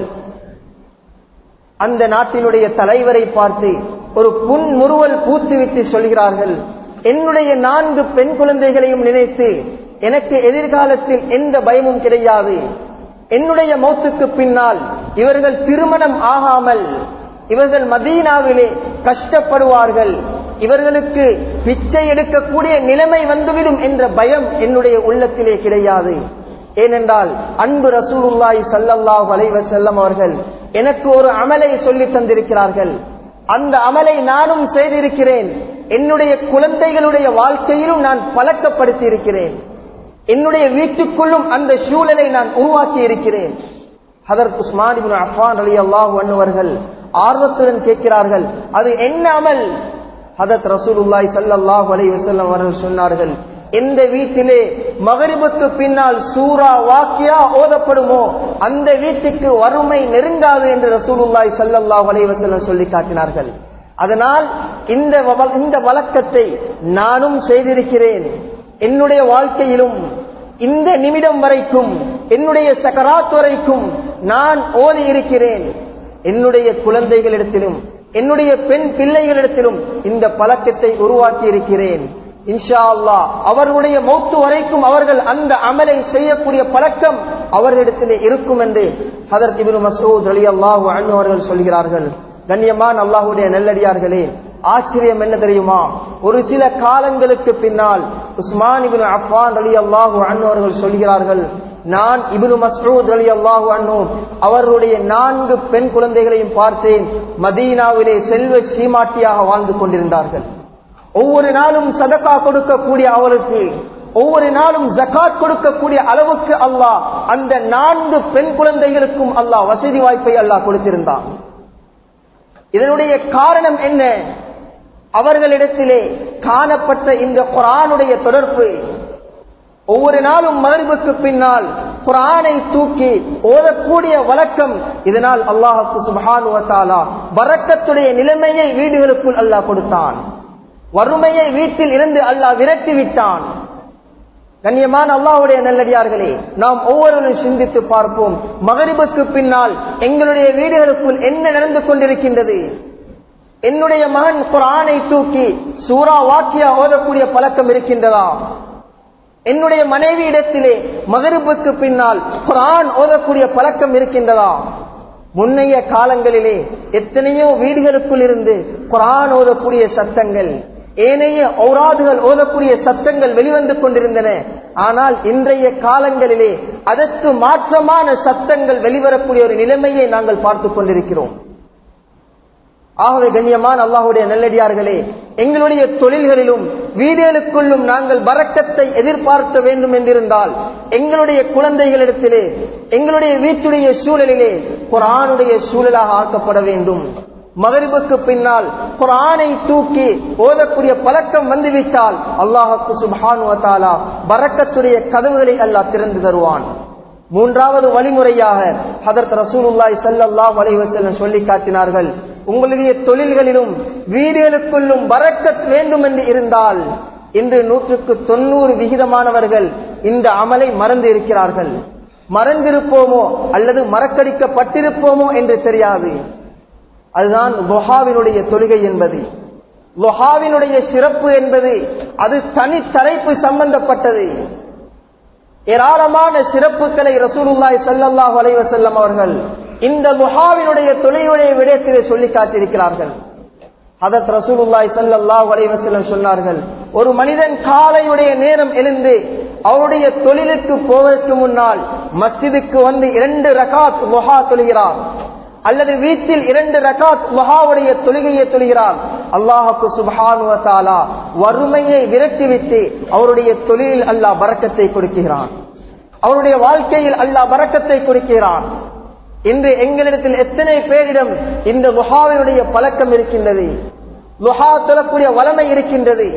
அந்த நாட்டினுடைய தலைவரை பார்த்து ஒரு புன்முறுவல் பூத்துவிட்டு சொல்கிறார்கள் என்னுடைய நான்கு பெண் குழந்தைகளையும் நினைத்து எனக்கு எதிர்காலத்தில் எந்த பயமும் கிடையாது என்னுடைய மௌத்துக்கு பின்னால் இவர்கள் திருமணம் ஆகாமல் இவர்கள் மதீனாவிலே கஷ்டப்படுவார்கள் இவர்களுக்கு பிச்சை எடுக்கக்கூடிய நிலைமை வந்துவிடும் என்ற பயம் என்னுடைய உள்ளத்திலே கிடையாது ஏனென்றால் அன்பு ரசூலுல்லாய் சல்லல்லாஹு அலைவ செல்லம் அவர்கள் எனக்கு ஒரு அமலை சொல்லி தந்திருக்கிறார்கள் அந்த அமலை நானும் செய்திருக்கிறேன் என்னுடைய குழந்தைகளுடைய வாழ்க்கையிலும் நான் பழக்கப்படுத்தி இருக்கிறேன் என்னுடைய வீட்டுக்குள்ளும் அந்த சூழலை நான் உருவாக்கி இருக்கிறேன் ஹதரத் உஸ்மான் இப்னு அஃபான் அலி அல்லாஹ் அண்ணுவர்கள் ஆர்வத்துடன் கேட்கிறார்கள் அது என்ன அமல் ஹதரத் ரசூலுல்லாய் ஸல்லல்லாஹு அலைஹி வஸல்லம் அவர்கள் சொன்னார்கள் எந்த வீட்டிலே மகரிபுக்கு பின்னால் சூரா வாக்கியா ஓதப்படுமோ அந்த வீட்டுக்கு வறுமை நெருங்காது என்று ரசூலுல்லாய் ஸல்லல்லாஹு அலைஹி வஸல்லம் சொல்லி காட்டினார்கள் அதனால் இந்த வ- இந்த வழக்கத்தை நானும் செய்திருக்கிறேன் என்னுடைய வாழ்க்கையிலும் இந்த நிமிடம் வரைக்கும் என்னுடைய சக்கராத் வரைக்கும் நான் ஓதி இருக்கிறேன் என்னுடைய குழந்தைகளிடத்திலும் என்னுடைய பெண் பிள்ளைகளிடத்திலும் இந்த பழக்கத்தை உருவாக்கி இருக்கிறேன் இன்ஷா அல்லாஹ் அவர்களுடைய மௌத்து வரைக்கும் அவர்கள் அந்த அமலை செய்யக்கூடிய பழக்கம் அவர்களிடத்திலே இருக்கும் என்று ஹதரத் இப்னு மசூத் ரலியல்லாஹு அன்ஹு அவர்கள் சொல்கிறார்கள் கண்ணியமான அல்லாஹ்வுடைய நல்லடியார்களே ஆச்சரியம் என்ன தெரியுமா ஒரு சில காலங்களுக்கு பின்னால் உஸ்மான் இப்னு அஃபான் ரலியல்லாஹு அன்ஹு அவர்கள் சொல்கிறார்கள் நான் இப்னு மஸ்ஊத் ரலியல்லாஹு அன்ஹு அவர்களுடைய நான்கு பெண் குழந்தைகளையும் பார்த்தேன் மதீனாவிலே செல்வ சீமாட்டியாக வாழ்ந்து கொண்டிருந்தார்கள் ஒவ்வொரு நாளும் சதக்கா கொடுக்கக்கூடிய அவளுக்கு ஒவ்வொரு நாளும் ஜகாத் கொடுக்கக்கூடிய அளவுக்கு அல்லாஹ் அந்த நான்கு பெண் குழந்தைகளுக்கும் அல்லாஹ் வசதி வாய்ப்பை அல்லாஹ் கொடுத்திருந்தான் இதனுடைய காரணம் என்ன அவர்களிடத்திலே காணப்பட்ட இந்த குரானுடைய தொடர்பு ஒவ்வொரு நாளும் மகரிபுக்கு பின்னால் குரானை தூக்கி ஓதக்கூடிய வழக்கம் இதனால் அல்லாஹுக்கு சுபஹானு வத்தாலா வரக்கத்துடைய நிலைமையை வீடுகளுக்குள் அல்லாஹ் கொடுத்தான் வறுமையை வீட்டில் இருந்து அல்லாஹ் விரட்டி விட்டான் கண்ணியமான அல்லாஹ்வுடைய நல்லடியார்களே நாம் ஒவ்வொருவரும் சிந்தித்து பார்ப்போம் மகரிபுக்கு பின்னால் எங்களுடைய வீடுகளுக்குள் என்ன நடந்து கொண்டிருக்கின்றது என்னுடைய மகன் குரானை தூக்கி சூரா வாக்கியா ஓதக்கூடிய பழக்கம் இருக்கின்றதா என்னுடைய மனைவி இடத்திலே மகரிபுக்கு பின்னால் குரான் ஓதக்கூடிய பழக்கம் இருக்கின்றதா முன்னைய காலங்களிலே எத்தனையோ வீடுகளுக்குள் இருந்து குரான் ஓதக்கூடிய சத்தங்கள் ஏனைய ஔராதுகள் ஓதக்கூடிய சத்தங்கள் வெளிவந்து கொண்டிருந்தன ஆனால் இன்றைய காலங்களிலே அதற்கு மாற்றமான சத்தங்கள் வெளிவரக்கூடிய ஒரு நிலைமையை நாங்கள் பார்த்துக் கொண்டிருக்கிறோம் ஆகவே கண்ணியமான அல்லாஹுடைய நல்லடியார்களே எங்களுடைய தொழில்களிலும் வீடுகளுக்குள்ளும் நாங்கள் வரக்கத்தை எதிர்பார்க்க வேண்டும் என்றிருந்தால் எங்களுடைய குழந்தைகளிடத்திலே எங்களுடைய வீட்டுடைய சூழலிலே குரானுடைய சூழலாக ஆக்கப்பட வேண்டும் மகரிபுக்கு பின்னால் குரானை தூக்கி ஓதக்கூடிய பழக்கம் வந்துவிட்டால் அல்லாஹுக்கு சுபானுவத்தாலா வரக்கத்துடைய கதவுகளை அல்லாஹ் திறந்து தருவான் மூன்றாவது வழிமுறையாக ஹதரத் ரசூலுல்லாய் ஸல்லல்லாஹு அலைஹி வஸல்லம் சொல்லி காட்டினார்கள் உங்களுடைய தொழில்களிலும் வீடுகளுக்குள்ளும் வரக்கத் வேண்டும் என்று இருந்தால் இன்று நூற்றுக்கு தொண்ணூறு விகிதமானவர்கள் இந்த அமலை மறந்து இருக்கிறார்கள் மறந்திருப்போமோ அல்லது மறக்கடிக்கப்பட்டிருப்போமோ என்று தெரியாது அதுதான் லொஹாவினுடைய தொழுகை என்பது லொஹாவினுடைய சிறப்பு என்பது அது தனி தலைப்பு சம்பந்தப்பட்டது ஏராளமான சிறப்புகளை ரசூலுல்லாய் ஸல்லல்லாஹு அலைஹி வஸல்லம் அவர்கள் இந்த லுஹாவினுடைய தொழிலுடைய விடயத்திலே சொல்லி காட்டியிருக்கிறார்கள் அதத் ரசூலுல்லாய் ஸல்லல்லாஹு அலைஹி வஸல்லம் சொன்னார்கள் ஒரு மனிதன் காலையுடைய நேரம் எழுந்து அவருடைய தொழிலுக்கு போவதற்கு முன்னால் மஸ்ஜிதுக்கு வந்து இரண்டு ரகாத் லுஹா தொழுகிறார் அல்லது வீட்டில் இரண்டு ரகாத் மகாவுடைய தொழுகையை தொழுகிறார் அல்லாஹுக்கு சுபஹானுவத்தாலா வறுமையை விரட்டிவிட்டு அவருடைய தொழிலில் அல்லாஹ் பறக்கத்தை கொடுக்கிறான் அவருடைய வாழ்க்கையில் அல்லாஹ் பறக்கத்தை கொடுக்கிறான் இன்று எங்களிடத்தில் எத்தனை பேரிடம் இந்த லுஹாவினுடைய பழக்கம் இருக்கின்றது லுஹா தொழக்கூடிய வளமை இருக்கின்றது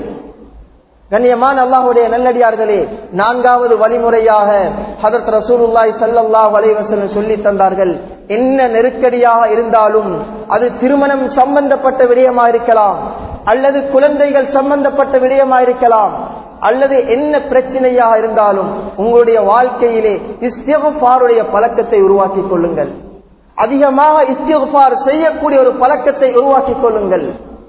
கண்ணியமான அல்லாஹுடைய நல்லடியார்களே நான்காவது வழிமுறையாக ஹதரத் ரசூலுல்லாய் சல்லல்லாஹ் அலைவசன் சொல்லி தந்தார்கள் என்ன நெருக்கடியாக இருந்தாலும் அது திருமணம் சம்பந்தப்பட்ட விடயமா இருக்கலாம் அல்லது குழந்தைகள் சம்பந்தப்பட்ட விடயமா இருக்கலாம் அல்லது என்ன பிரச்சனையாக இருந்தாலும் உங்களுடைய வாழ்க்கையிலே இஸ்தியகுபாருடைய பழக்கத்தை உருவாக்கிக் கொள்ளுங்கள் அதிகமாக இஸ்தியகுபார் செய்யக்கூடிய ஒரு பழக்கத்தை உருவாக்கிக் கொள்ளுங்கள்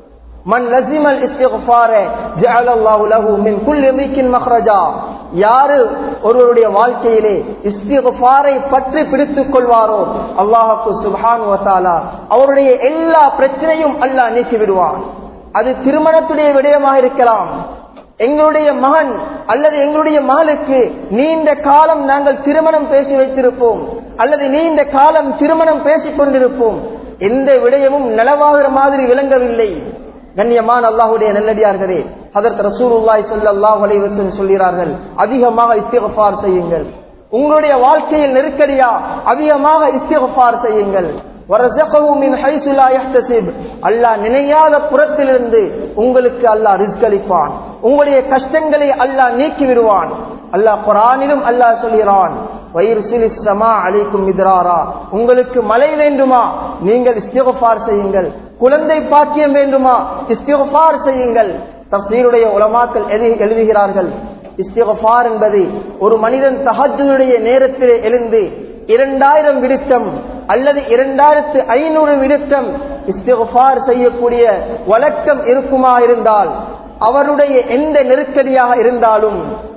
மன் லசிமல் இஸ்திகுஃபார ஜஅலல்லாஹு லஹு மின் குல்லி மீக்கின் மக்ரஜா யாரு ஒருவருடைய வாழ்க்கையிலே இஸ்திகுஃபாரை பற்றி பிடித்துக் கொள்வாரோ அல்லாஹ்வுக்கு சுப்ஹானஹு வ தஆலா அவருடைய எல்லா பிரச்சனையும் அல்லாஹ் நீக்கி விடுவான் அது திருமணத்துடைய விடயமாக இருக்கலாம் எங்களுடைய மகன் அல்லது எங்களுடைய மகளுக்கு நீண்ட காலம் நாங்கள் திருமணம் பேசி வைத்திருப்போம் அல்லது நீண்ட காலம் திருமணம் பேசிக் கொண்டிருப்போம் எந்த விடயமும் நலவாகிற மாதிரி விளங்கவில்லை கண்ணியமான அல்லாஹுடைய நல்லடியார்களே அதற்கு ரசூலுல்லாய் ஸல்லல்லாஹு அலைஹி வஸல்லம் சொல்கிறார்கள் அதிகமாக இஸ்திக்ஃபார் செய்யுங்கள் உங்களுடைய வாழ்க்கையில் நெருக்கடியா அதிகமாக இஸ்திக்ஃபார் செய்யுங்கள் வரஸகஹு மின் ஹைஸு லா யஹ்தஸிப் அல்லாஹ் நினையாத புறத்திலிருந்து உங்களுக்கு அல்லாஹ் ரிஸ்க் அளிப்பான் உங்களுடைய கஷ்டங்களை அல்லாஹ் நீக்கி விடுவான் அல்லாஹ் குர்ஆனிலும் அல்லாஹ் சொல்கிறான் வயிறுசிலிஸ் ஸமா அலைக்கும் மித்ராரா உங்களுக்கு மழை வேண்டுமா நீங்கள் இஸ்திக்ஃபார் செய்யுங்கள் குழந்தை பாக்கியம் வேண்டுமா இஸ்திகுஃபார் செய்யுங்கள் தப்சீருடைய உலமாக்கள் எழுதுகிறார்கள் இஸ்திகுஃபார் என்பது ஒரு மனிதன் தஹஜுடைய நேரத்தில் எழுந்து இரண்டாயிரம் விடுத்தம் அல்லது இரண்டாயிரத்து ஐநூறு விடுத்தம் இஸ்திகுஃபார் செய்யக்கூடிய வழக்கம் இருக்குமா இருந்தால் அவருடைய எந்த நெருக்கடியாக இருந்தாலும்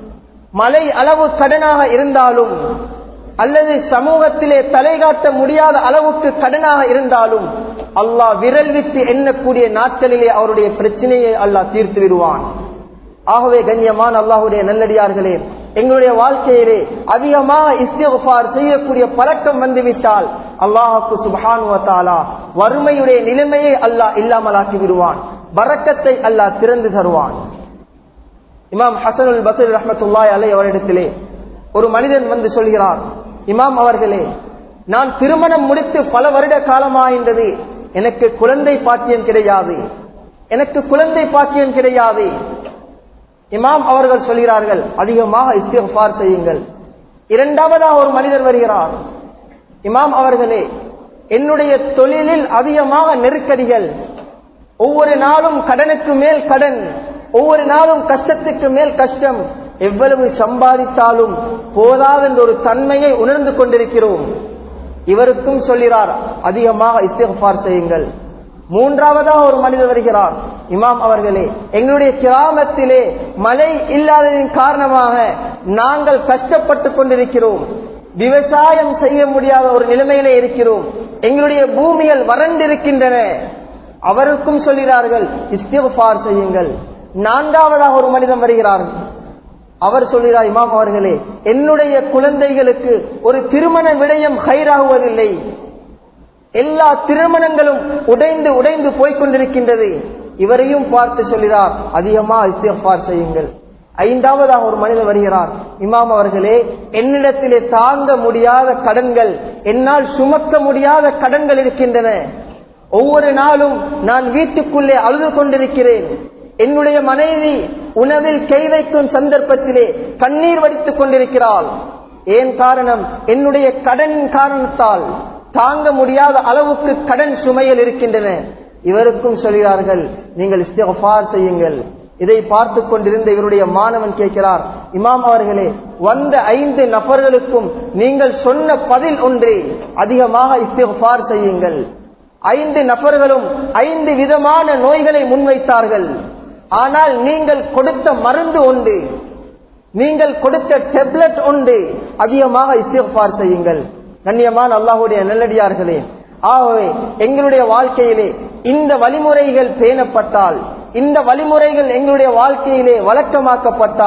மலை அளவு கடனாக இருந்தாலும் அல்லது சமூகத்திலே தலை காட்ட முடியாத அளவுக்கு கடனாக இருந்தாலும் அல்லாஹ் விரல் விட்டு எண்ணக்கூடிய நாட்களிலே அவருடைய பிரச்சனையை அல்லாஹ் தீர்த்து விடுவான் ஆகவே கண்ணியமான அல்லாஹுடைய நல்லடியார்களே எங்களுடைய வாழ்க்கையிலே அதிகமாக இஸ்திகுஃபார் செய்யக்கூடிய பழக்கம் வந்துவிட்டால் அல்லாஹுக்கு சுபஹானுவத்தாலா வறுமையுடைய நிலைமையை அல்லாஹ் இல்லாமலாக்கி விடுவான் பறக்கத்தை அல்லாஹ் திறந்து தருவான் இமாம் ஹசனுல் பசர் ரஹமத்துல்லாய் அலை அவரிடத்திலே ஒரு மனிதன் வந்து சொல்கிறார் இமாம் அவர்களே நான் திருமணம் முடித்து பல வருட காலமாகின்றது எனக்கு குழந்தை பாக்கியம் கிடையாது எனக்கு குழந்தை பாக்கியம் கிடையாது இமாம் அவர்கள் சொல்கிறார்கள் அதிகமாக இஸ்திஃபார் செய்யுங்கள் இரண்டாவதாக ஒரு மனிதர் வருகிறார் இமாம் அவர்களே என்னுடைய தொழிலில் அதிகமாக நெருக்கடிகள் ஒவ்வொரு நாளும் கடனுக்கு மேல் கடன் ஒவ்வொரு நாளும் கஷ்டத்துக்கு மேல் கஷ்டம் எவ்வளவு சம்பாதித்தாலும் போதாதென்ற ஒரு தன்மையை உணர்ந்து கொண்டிருக்கிறோம் இவருக்கும் சொல்கிறார் அதிகமாக இஸ்திஃபார் செய்யுங்கள் மூன்றாவதாக ஒரு மனிதர் வருகிறார் இமாம் அவர்களே எங்களுடைய கிராமத்திலே மழை இல்லாததின் காரணமாக நாங்கள் கஷ்டப்பட்டு கொண்டிருக்கிறோம் விவசாயம் செய்ய முடியாத ஒரு நிலைமையிலே இருக்கிறோம் எங்களுடைய பூமிகள் வறண்டிருக்கின்றன அவருக்கும் சொல்கிறார்கள் இஸ்திஃபார் செய்யுங்கள் நான்காவதாக ஒரு மனிதன் வருகிறார் அவர் சொல்கிறார் இமாம் அவர்களே என்னுடைய குழந்தைகளுக்கு ஒரு திருமண விடயம் ஹைராகுவதில்லை எல்லா திருமணங்களும் உடைந்து உடைந்து போய்கொண்டிருக்கின்றது இவரையும் பார்த்து சொல்கிறார் அதிகமா இஸ்திஃபார் செய்யுங்கள் ஐந்தாவதாக ஒரு மனிதர் வருகிறார் இமாம் அவர்களே என்னிடத்திலே தாங்க முடியாத கடன்கள் என்னால் சுமக்க முடியாத கடன்கள் இருக்கின்றன ஒவ்வொரு நாளும் நான் வீட்டுக்குள்ளே அழுது கொண்டிருக்கிறேன் என்னுடைய மனைவி உணவில் கை வைக்கும் சந்தர்ப்பத்திலே கண்ணீர் வடித்துக் கொண்டிருக்கிறாள் ஏன் காரணம் என்னுடைய கடன் காரணத்தால் தாங்க முடியாத அளவுக்கு கடன் சுமையில் இருக்கின்றன இவருக்கும் சொல்கிறார்கள் நீங்கள் இஸ்திஃபார் செய்யுங்கள் இதை பார்த்து கொண்டிருந்த இவருடைய மாணவன் கேட்கிறார் இமாம் அவர்களே வந்த ஐந்து நபர்களுக்கும் நீங்கள் சொன்ன பதில் ஒன்றே அதிகமாக இஸ்திஃபார் செய்யுங்கள் ஐந்து நபர்களும் ஐந்து விதமான நோய்களை முன்வைத்தார்கள் ஆனால் நீங்கள் கொடுத்த மருந்து உண்டு நீங்கள் கொடுத்த டெப்லெட் உண்டு அதிகமாக இஸ்திஃபார் செய்யுங்கள் கண்ணியமான அல்லாஹுடைய நல்லடியார்களே ஆகவே எங்களுடைய வாழ்க்கையிலே இந்த வழிமுறைகள் பேணப்பட்டால் இந்த வழிமுறைகள் எங்களுடைய வாழ்க்கையிலே வழக்கமாக்கப்பட்டால்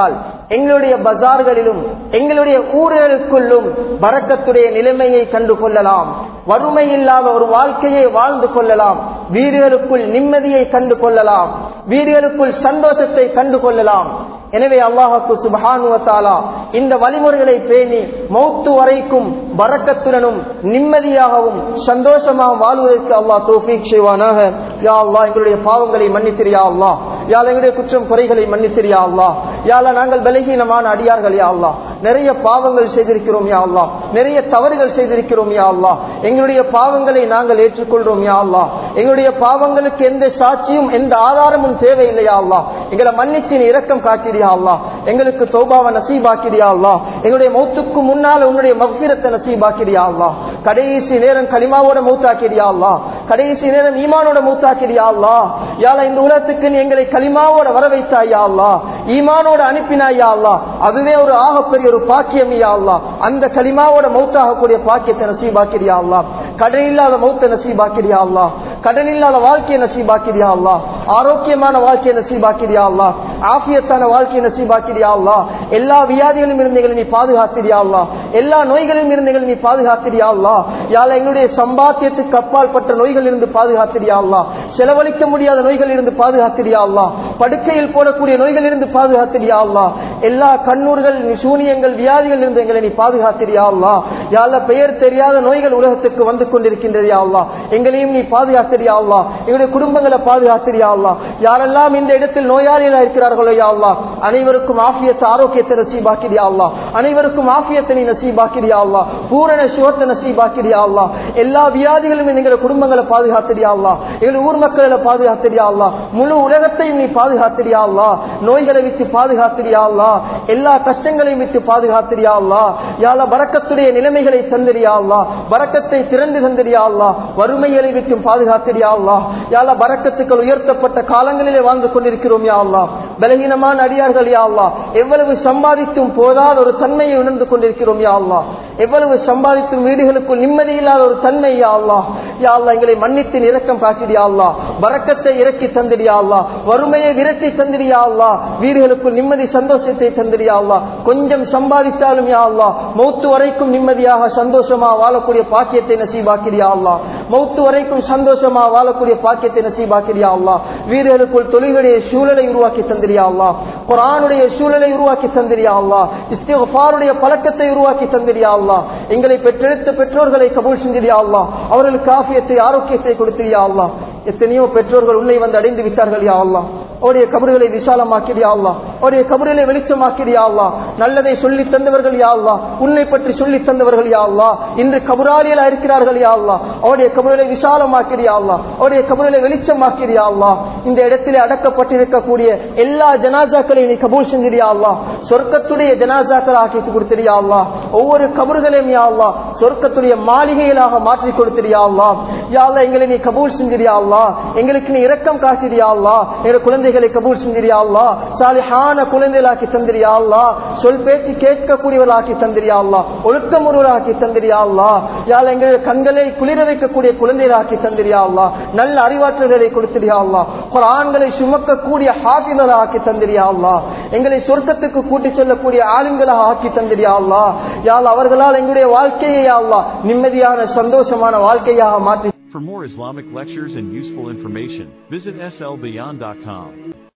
எங்களுடைய பஜார்களிலும் எங்களுடைய ஊர்களுக்குள்ளும் பறக்கத்துடைய நிலைமையை கண்டு கொள்ளலாம் வறுமை இல்லாத ஒரு வாழ்க்கையை வாழ்ந்து கொள்ளலாம் வீடுகளுக்குள் நிம்மதியை கண்டு கொள்ளலாம் வீடுகளுக்குள் சந்தோஷத்தை கண்டு கொள்ளலாம் எனவே அல்லாஹுக்கு சுபஹானுவத்தாலா இந்த வழிமுறைகளை பேணி மௌத்து வரைக்கும் வரக்கத்துடனும் நிம்மதியாகவும் சந்தோஷமாக வாழ்வதற்கு அல்லாஹ் தோஃபீக் செய்வானாக யா அல்லாஹ் எங்களுடைய பாவங்களை மன்னித்திரியா அல்லாஹ் யாழ் எங்களுடைய குற்றம் குறைகளை மன்னித்திரியா அல்லாஹ் யாழ நாங்கள் பலகீனமான அடியார்கள் யா அல்லாஹ் நிறைய பாவங்கள் செய்திருக்கிறோம் யா அல்லாஹ் நிறைய தவறுகள் செய்திருக்கிறோம் யா அல்லாஹ் எங்களுடைய பாவங்களை நாங்கள் ஏற்றுக்கொள்றோம் யா அல்லாஹ் எங்களுடைய பாவங்களுக்கு எந்த சாட்சியும் எந்த ஆதாரமும் தேவையில்லையா அல்லாஹ் எங்களை மன்னிச்சு நீ இரக்கம் காட்டிடியா அல்லாஹ் எங்களுக்கு தௌபாவை நசீபாக்கிறியா அல்லாஹ் எங்களுடைய மௌத்துக்கு முன்னால உன்னுடைய மக்ஃபிரத்தை நசீபாக்கிறியா அல்லாஹ் கடைசி நேரம் கலிமாவோட மௌத்தாக்கிறியா அல்லாஹ் கடைசி நேரம் ஈமானோட மௌத்தாக்கிறியா அல்லாஹ் யால இந்த உலகத்துக்கு நீ எங்களை கலிமாவோட வர வைத்தாயா அல்லாஹ் ஈமானோட அனுப்பினாயா அல்லாஹ் அதுவே ஒரு ஆகப்பெரிய ஒரு பாக்கியம் யா அல்லாஹ் அந்த கலிமாவோட மௌத்தாகக்கூடிய பாக்கியத்தை நசீபாக்கிறியா அல்லாஹ் கடன் இல்லாத மௌத்த நசீபாக்கிறியா அல்லாஹ் கடன் இல்லாத வாழ்க்கையை நசீபாக்கிறியா அல்லாஹ் ஆரோக்கியமான வாழ்க்கையை நசீபாக்கிறியா அல்லாஹ் ஆபியத்தான வாழ்க்கையை நசீபாக்கிறியா அல்லாஹ் எல்லா வியாதிகளும் இருந்து எங்களை நீ பாதுகாத்திரியா அல்லாஹ் எல்லா நோய்களிலும் இருந்து எங்களை நீ பாதுகாத்திரியா அல்லாஹ் யாழ எங்களுடைய சம்பாத்தியத்துக்கு அப்பால் பட்ட நோய்கள் இருந்து பாதுகாத்திரியா அல்லாஹ் செலவழிக்க முடியாத நோய்கள் இருந்து பாதுகாத்திரியா அல்லாஹ் படுக்கையில் போடக்கூடிய நோய்கள் இருந்து பாதுகாத்திரியா அல்லாஹ் எல்லா கண்ணூர்கள் சூனியங்கள் வியாதிகள் இருந்து எங்களை நீ பாதுகாத்திரியா அல்லாஹ் யாழ பெயர் தெரியாத நோய்கள் உலகத்துக்கு வந்து கொண்டிருக்கின்றது யா அல்லாஹ் எங்களையும் நீ பாதுகாத்திரியா அல்லாஹ் எங்களுடைய குடும்பங்களை பாதுகாத்திரியா அல்லாஹ் யாரெல்லாம் இந்த இடத்தில் நோயாளிகளா இருக்கிறார்களோ யா அல்லாஹ் அனைவருக்கும் ஆஃபியத்தை ஆரோக்கியத்தை நசீபாக்கிறியா அல்லாஹ் அனைவருக்கும் ஆஃபியத்தை நீ நசீபாக்கிறியா அல்லாஹ் பூரண சிவத்தை நசீபாக்கிறியா அல்லாஹ் எல்லா வியாதிகளும் எங்களை குடும்பங்களை பாதுகாத்திரியா அல்லாஹ் எங்கள் ஊர் மக்களை பாதுகாத்திரியா அல்லாஹ் முழு உலகத்தையும் நீ பாதுகாத்திரியா அல்லாஹ் நோய்களை விட்டு பாதுகாத்திரியா அல்லாஹ் எல்லா கஷ்டங்களையும் விட்டு பாதுகாத்திரியா அல்லாஹ் யால பரக்கத்துடைய நிலைமைகளை தந்திரியா அல்லாஹ் பரக்கத்தை திறந்து தந்திரியா அல்லாஹ் வறுமைகளை விட்டு பாதுகாத்திரியா அல்லாஹ் யால பரக்கத்துக்கள் உயர்த்தப்பட்ட காலங்களிலே வாழ்ந்து கொண்டிருக்கிறோம் யா அல்லாஹ் பலகீனமான அடியார்கள் யா அல்லாஹ் எவ்வளவு சம்பாதித்தும் போதாத ஒரு தன்மையை உணர்ந்து கொண்டிருக்கிறோம் யா அல்லாஹ் எவ்வளவு சம்பாதித்தும் வீடுகளுக்குள் நிம்மதி இல்லாத ஒரு தன்மை யா அல்லாஹ் யா அல்லாஹ் எங்களை மன்னித்து இரக்கம் காட்டிடியா அல்லாஹ் பரக்கத்தை இறக்கி தந்திரியா அல்லாஹ் வறுமையை விரட்டி தந்திரியா அல்லாஹ் வீடுகளுக்குள் நிம்மதி சந்தோஷத்தை தந்திரியா அல்லாஹ் கொஞ்சம் சம்பாதித்தாலும் யா அல்லாஹ் மௌத்து வரைக்கும் நிம்மதியாக சந்தோஷமா வாழக்கூடிய பாக்கியத்தை நசீபாக்கிறியா அல்லாஹ் மௌத்து வரைக்கும் சந்தோஷமா வாழக்கூடிய பாக்கியத்தை நசீபாக்கிறியா அல்லாஹ் வீடுகளுக்குள் தொழிலுடைய சூழலை உருவாக்கி தந்திரியா அல்லாஹ் குரானுடைய சூழலை உருவாக்கி தந்திரியா அல்லாஹ் இஸ்திஃபாருடைய பழக்கத்தை உருவாக்கி தந்திரியா அல்லாஹ் எங்களை பெற்றெடுத்த பெற்றோர்களை கபூல் செஞ்சிரியா அல்லாஹ் அவர்களுக்கு ஆஃபியத்தை ஆரோக்கியத்தை கொடுத்திரியா அல்லாஹ் எத்தனையோ பெற்றோர்கள் உன்னை வந்து அடைந்து விட்டார்கள் யா அல்லாஹ் அவருடைய கபறுகளை விசாலமாக்கிறியா அல்லா அவருடைய கபறுகளை வெளிச்சமாக்கிறியா அல்லா நல்லதை சொல்லி தந்தவர்கள் யா அல்லா உன்னை பற்றி சொல்லி தந்தவர்கள் யா அல்லா இன்று கபுராலியலா இருக்கிறார்கள் யா அல்லா அவருடைய கபறுகளை விசாலமாக்கிறியா அல்லா அவருடைய கபறுகளை வெளிச்சமாக்கிறியா அல்லா இந்த இடத்திலே அடக்கப்பட்டிருக்கக்கூடிய எல்லா ஜனாசாக்களையும் நீ கபூல் செஞ்சிரியா அல்லா சொர்க்கத்துடைய ஜனாசாக்கள் ஆக்கி கொடுத்திரியா அல்லா ஒவ்வொரு கபறுகளையும் யா அல்லா சொர்க்கத்துடைய மாளிகைகளாக மாற்றி கொடுத்திரியா அல்லா யா அல்லா எங்களை நீ கபூல் செஞ்சிரியா அல்லா எங்களுக்கு நீ இரக்கம் காட்டிரியா அல்லா எங்களுடைய குழந்தைகளை கபூல் செஞ்சிரியா அல்லா சாலிஹான குழந்தைகளாக்கி தந்திரியா அல்லா சொல் பேச்சு கேட்கக்கூடியவர்களாக்கி தந்திரியா அல்லா ஒழுக்கமுருவராக்கி தந்திரியா அல்லா யாழ் எங்களுடைய கண்களை குளிர வைக்கக்கூடிய குழந்தைகளாக்கி தந்திரியா அல்லா நல்ல அறிவாற்றல்களை கொடுத்திரியா அல்லா குரான்களை சுமக்கக்கூடிய ஹாஃபிதர்களாக ஆக்கி தந்திரியா அல்லா எங்களை சொர்க்கத்துக்கு கூட்டிச் செல்லக்கூடிய ஆளுங்களாக ஆக்கி தந்திரியா அல்லா யாழ் அவர்களால் எங்களுடைய வாழ்க்கையை அல்லா நிம்மதியான சந்தோஷமான வாழ்க்கையாக மாற்றி For more Islamic lectures and useful information, visit slbeyond.com.